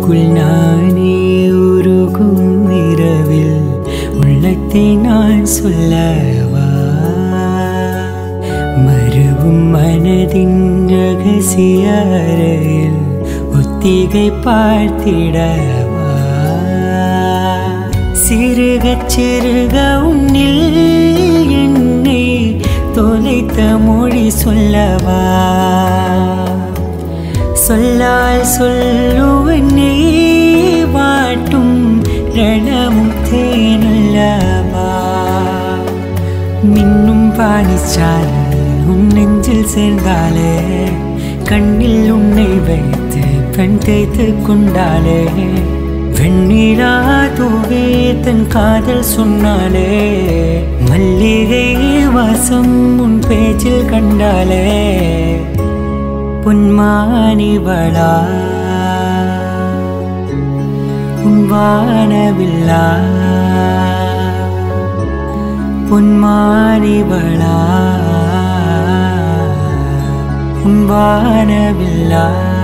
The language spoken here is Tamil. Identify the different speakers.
Speaker 1: எனக்குள் நானே உருகும் இரவில் உள்ளத்தை நான் சொல்லவா மறுவும் மனதின் ரகசிய அறையில் ஒத்திகை பார்த்திடவா சிறுகச் சிறுக உன்னில் என்னை தொலைத்த மொழி சொல்லவா சொல்லால் சொல்லுவனே வாட்டும் ரணமும் தேனல்லவா மின்னும் பாணிச்சால் உன் நெஞ்சில் சேர்ந்தாலே கண்ணில் உன்னை வைத்து பெண் தேய்த்து கொண்டாலே வெண்ணிலா தூவே தன் காதல் சொன்னாலே மல்லிகை வாசம் உன் பேச்சில் கண்டாலே பொன்மானிவளா உன் வானவில்லா பொன்மானிவளா உன் வானவில்லா